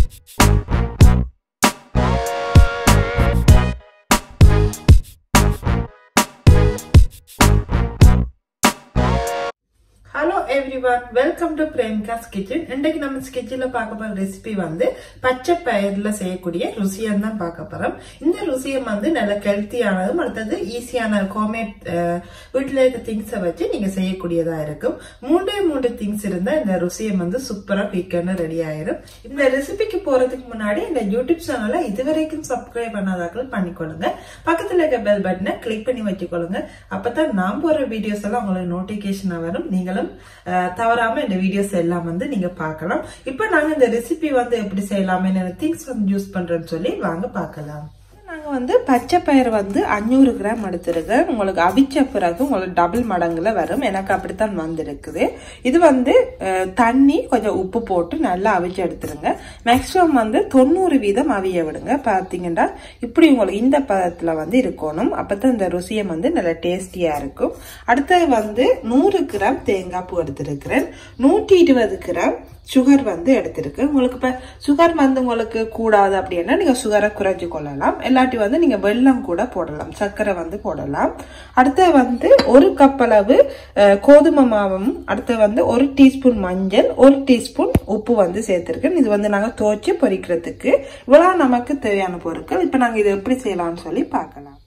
hello everyone welcome to Premka's kitchen இன்றைக்கு நம்ம கிச்சன்ல பார்க்க போற ரெசிபி வந்து பச்சை பயிர்ல செய்யக்கூடிய ருசியம் தான் பார்க்க போறோம் இந்த ருசியம் வந்து நல்ல ஹெல்த்தியானதும் அடுத்தது ஈஸியான ஹோம்மேட் வீட்டில் இருக்க திங்ஸை வச்சு நீங்க செய்யக்கூடியதா இருக்கும் மூன்றே மூன்று திங்ஸ் இருந்தா இந்த ருசியம் வந்து சூப்பரா குயிக்கான ரெடி ஆயிரும் இந்த ரெசிபிக்கு போறதுக்கு முன்னாடி இந்த யூடியூப் சேனலை இதுவரைக்கும் சப்ஸ்கிரைப் பண்ணாதாக்கள் பண்ணிக்கொள்ளுங்க பக்கத்துல இருக்க பெல் பட்டனை கிளிக் பண்ணி வச்சுக்கொள்ளுங்க அப்பதான் நான் போற வீடியோஸ் எல்லாம் உங்களுக்கு நோட்டிபிகேஷன் வரும் நீங்களும் அஹ், தவறாம இந்த வீடியோஸ் எல்லாம் வந்து நீங்க பார்க்கலாம் இப்ப நாங்க இந்த ரெசிபி வந்து எப்படி செய்யலாம் என்ன திங்ஸ் வந்து யூஸ் பண்றேன்னு சொல்லி வாங்க பார்க்கலாம் நாங்க வந்து பச்சை பயிர் வந்து அஞ்சூறு கிராம் எடுத்திருக்கேன் உங்களுக்கு அவிச்ச பிறகு உங்களுக்கு டபுள் மடங்குல வரும் எனக்கு அப்படித்தான் வந்திருக்குது இது வந்து அஹ், தண்ணி கொஞ்சம் உப்பு போட்டு நல்லா அவிச்சு எடுத்துருங்க மேக்ஸிமம் வந்து தொண்ணூறு வீதம் அவிய விடுங்க பார்த்தீங்கன்னா இப்படி உங்களுக்கு இந்த பதத்துல வந்து இருக்கணும் அப்பதான் இந்த ருசியம் வந்து நல்ல டேஸ்டியா இருக்கும் அடுத்தது வந்து நூறு கிராம் தேங்காய் பூ எடுத்திருக்கிறேன் நூற்றி இருபது கிராம் சுகர் வந்து எடுத்திருக்கு உங்களுக்கு இப்ப சுகர் வந்து உங்களுக்கு கூடாது அப்படின்னா நீங்க சுகரை குறைஞ்சு கொள்ளலாம் இல்லாட்டி வந்து நீங்க வெல்லம் கூட போடலாம் சர்க்கரை வந்து போடலாம் அடுத்து வந்து ஒரு கப் அளவு அஹ், கோதுமை மாவும் அடுத்து வந்து ஒரு டீஸ்பூன் மஞ்சள் ஒரு டீஸ்பூன் உப்பு வந்து சேர்த்திருக்கேன் இது வந்து நாங்க துவைச்சு பொரிக்கிறதுக்கு இவ்வளவு நமக்கு தேவையான பொருட்கள் இப்ப நாங்க இதை எப்படி செய்யலாம்னு சொல்லி பார்க்கலாம்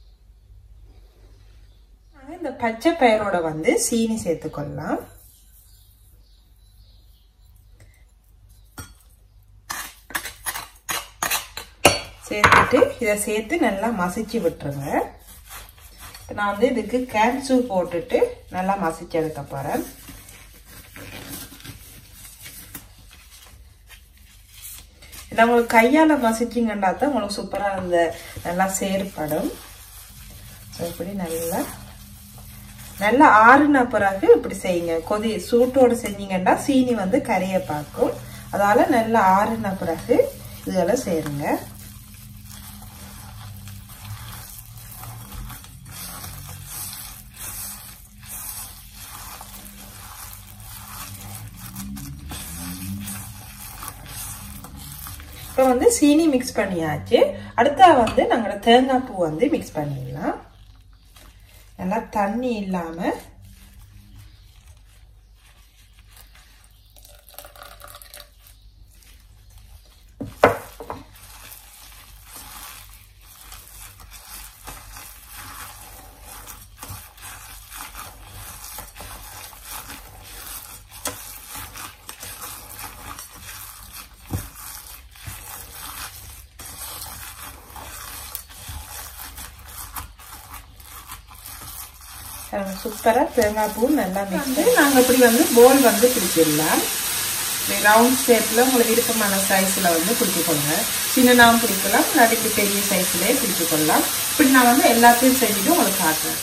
நாங்க இந்த பச்சை பயிரோட வந்து சீனி சேர்த்துக்கொள்ளலாம் சேர்த்துட்டு இதை சேர்த்து நல்லா மசிச்சு விட்டுருங்க இப்போ நான் வந்து இதுக்கு கேன்சு போட்டுட்டு நல்லா மசிச்சு எடுக்க போகிறேன் இல்லை உங்களுக்கு கையால் மசிச்சிங்கன்னா தான் உங்களுக்கு சூப்பராக அந்த நல்லா சேர்ப்படும் ஸோ இப்படி நல்லா நல்லா ஆறுன பிறகு இப்படி செய்யுங்க கொதி சூட்டோடு செஞ்சீங்கன்னா சீனி வந்து கரைய பார்க்கும் அதால நல்லா ஆறுன பிறகு இதெல்லாம் சேருங்க இப்போ வந்து சீனி மிக்ஸ் பண்ணியாச்சு அடுத்தா வந்து நாங்களோட தேங்காய் பூ வந்து மிக்ஸ் பண்ணிடலாம் நல்லா தண்ணி இல்லாம சூப்பராக தேங்காய் பூ நல்லா மிக்ஸ் நாங்கள் இப்படி வந்து போல் வந்து பிடிச்சிடலாம் ரவுண்ட் ஷேப்பில் உங்களுக்கு விருப்பமான சைஸில் வந்து பிடிச்சிக்கொள்ளுங்க சின்னனாவும் பிடிக்கலாம் இல்லாட்டி இப்படி பெரிய சைஸ்லேயே பிடிச்சிக்கொள்ளலாம் இப்படி நான் வந்து எல்லாத்தையும் செஞ்சுட்டு உங்களுக்கு காட்டுறேன்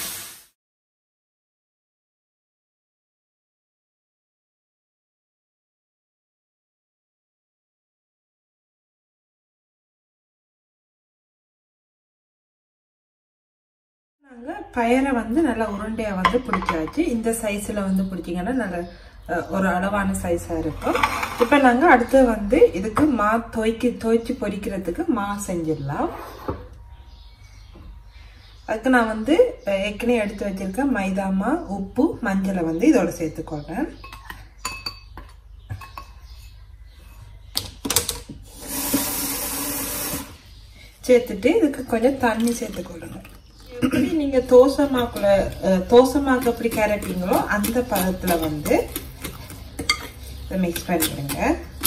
நாங்கள் பயரை வந்து நல்லா உருண்டையாக வந்து பிடிச்சாச்சு இந்த சைஸில் வந்து பிடிச்சிங்கன்னா நல்ல அஹ், ஒரு அளவான சைஸாக இருக்கும் இப்போ நாங்கள் அடுத்து வந்து இதுக்கு மா துவைக்கி துவைச்சி பொரிக்கிறதுக்கு மா செஞ்சிடலாம் அதுக்கு நான் வந்து அஹ், ஏற்கனவே எடுத்து வச்சிருக்கேன் மைதா மா உப்பு மஞ்சளை வந்து இதோட சேர்த்துக்கொள்றேன் சேர்த்துட்டு இதுக்கு கொஞ்சம் தண்ணி சேர்த்துக்கொள்ளுங்க எப்படி நீங்க தோசை மாக்குள்ள அஹ், தோசை மாக்கு எப்படி கரைப்பீங்களோ அந்த பதத்துல வந்து இதை மிக்ஸ் பண்ணிடுங்க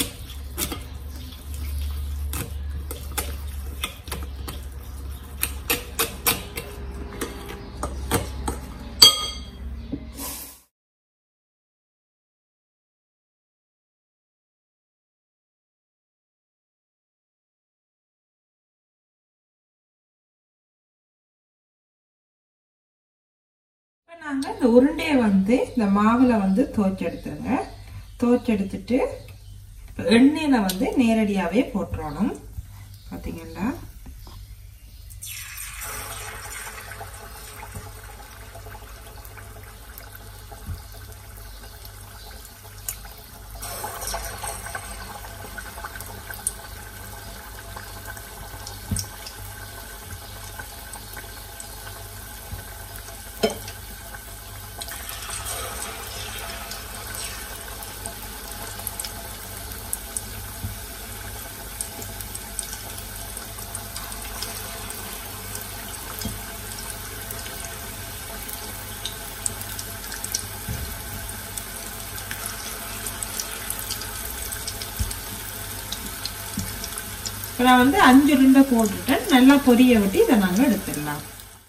இப்போ நாங்கள் இந்த உருண்டையை வந்து இந்த மாவில் வந்து துவைச்சு எடுத்துருங்க துவைச்சு எடுத்துட்டு எண்ணெயில் வந்து நேரடியாகவே போட்டுறணும் பார்த்தீங்களா இப்போ நான் வந்து அஞ்சு உருண்டை போட்டுட்டேன் நல்லா பொரிய விட்டு இதை நாங்கள் எடுத்துடலாம்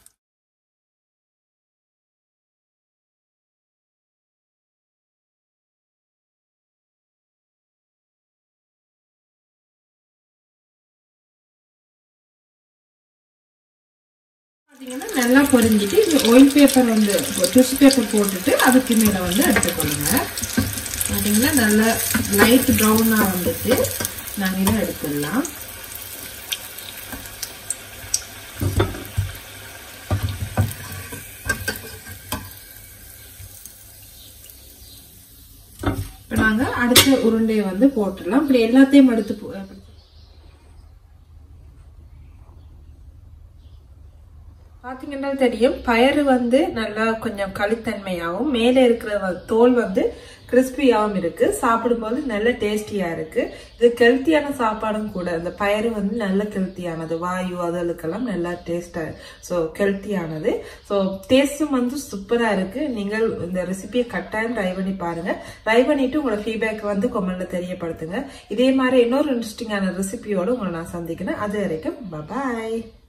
பார்த்தீங்கன்னா நல்லா பொரிஞ்சிட்டு இந்த ஆயில் பேப்பர் வந்து டிஷ்யூ பேப்பர் போட்டுட்டு அதுக்கு மேலே வந்து எடுத்துக்கொள்ளுங்க பார்த்தீங்கன்னா நல்லா லைட் ப்ரௌனாக வந்துட்டு நாங்கள் இதை எடுத்துடலாம் இப்போ நாங்கள் அடுத்த உருண்டையை வந்து போட்டுடலாம் இப்படி எல்லாத்தையும் எடுத்து போ- பாத்தீங்கன்னா தெரியும் பயறு வந்து நல்லா கொஞ்சம் களித்தன்மையாகவும் மேலே இருக்கிற வ- தோல் வந்து கிறிஸ்பியாகவும் இருக்கு சாப்பிடும்போது நல்ல டேஸ்டியா இருக்கு இது கெல்த்தியான சாப்பாடும் கூட இந்த பயறு வந்து நல்ல கெல்த்தியானது வாயு அதழுக்கெல்லாம் நல்லா டேஸ்டா ஸோ கெல்த்தியானது ஸோ டேஸ்டும் வந்து சூப்பரா இருக்கு நீங்கள் இந்த ரெசிபியை கட்டாயம் ட்ரை பண்ணி பாருங்க ட்ரை பண்ணிட்டு உங்களோட ஃபீட்பேக் வந்து கொமெண்ட்ல தெரியப்படுத்துங்க இதே மாதிரி இன்னொரு இன்ட்ரெஸ்டிங்கான ரெசிபியோட உங்களை நான் சந்திக்கிறேன் அது வரைக்கும் பாய்